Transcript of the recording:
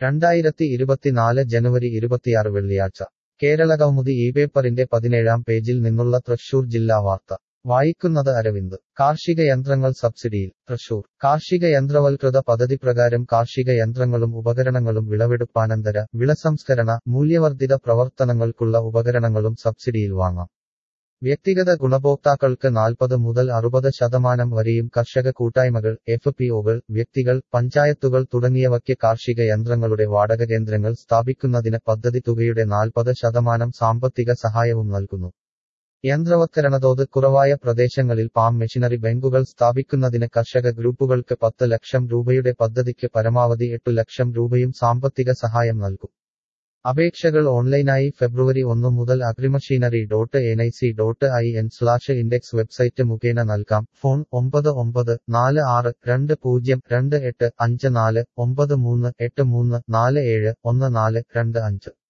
രണ്ടായിരത്തി ഇരുപത്തിനാല് ജനുവരി ഇരുപത്തിയാറ് വെള്ളിയാഴ്ച കേരളകൗമുദി ഈ പേപ്പറിന്റെ പതിനേഴാം പേജിൽ നിന്നുള്ള തൃശൂർ ജില്ലാ വാർത്ത വായിക്കുന്നത് അരവിന്ദ് കാർഷിക യന്ത്രങ്ങൾ സബ്സിഡിയിൽ തൃശൂർ കാർഷിക യന്ത്രവൽകൃത പദ്ധതി പ്രകാരം കാർഷിക യന്ത്രങ്ങളും ഉപകരണങ്ങളും വിളവെടുപ്പാനന്തര വിളസംസ്കരണ മൂല്യവർദ്ധിത പ്രവർത്തനങ്ങൾക്കുള്ള ഉപകരണങ്ങളും സബ്സിഡിയിൽ വാങ്ങാം വ്യക്തിഗത ഗുണഭോക്താക്കൾക്ക് നാൽപ്പത് മുതൽ അറുപത് ശതമാനം വരെയും കർഷക കൂട്ടായ്മകൾ എഫ് പി ഒകൾ വ്യക്തികൾ പഞ്ചായത്തുകൾ തുടങ്ങിയവയ്ക്ക് കാർഷിക യന്ത്രങ്ങളുടെ വാടക കേന്ദ്രങ്ങൾ സ്ഥാപിക്കുന്നതിന് പദ്ധതി തുകയുടെ നാൽപ്പത് ശതമാനം സാമ്പത്തിക സഹായവും നൽകുന്നു യന്ത്രവത്കരണതോത് കുറവായ പ്രദേശങ്ങളിൽ പാം മെഷീനറി ബാങ്കുകൾ സ്ഥാപിക്കുന്നതിന് കർഷക ഗ്രൂപ്പുകൾക്ക് പത്ത് ലക്ഷം രൂപയുടെ പദ്ധതിക്ക് പരമാവധി എട്ടു ലക്ഷം രൂപയും സാമ്പത്തിക സഹായം നൽകും അപേക്ഷകൾ ഓൺലൈനായി ഫെബ്രുവരി ഒന്ന് മുതൽ agrimachinery dot N I C dot I N slash index website മുഖേന നൽകാം ഫോൺ ഒമ്പത് ഒമ്പത് നാല് ആറ് രണ്ട് പൂജ്യം രണ്ട് എട്ട് അഞ്ച് നാല് ഒമ്പത് മൂന്ന് എട്ട് മൂന്ന് നാല് ഏഴ് ഒന്ന് നാല് രണ്ട് അഞ്ച്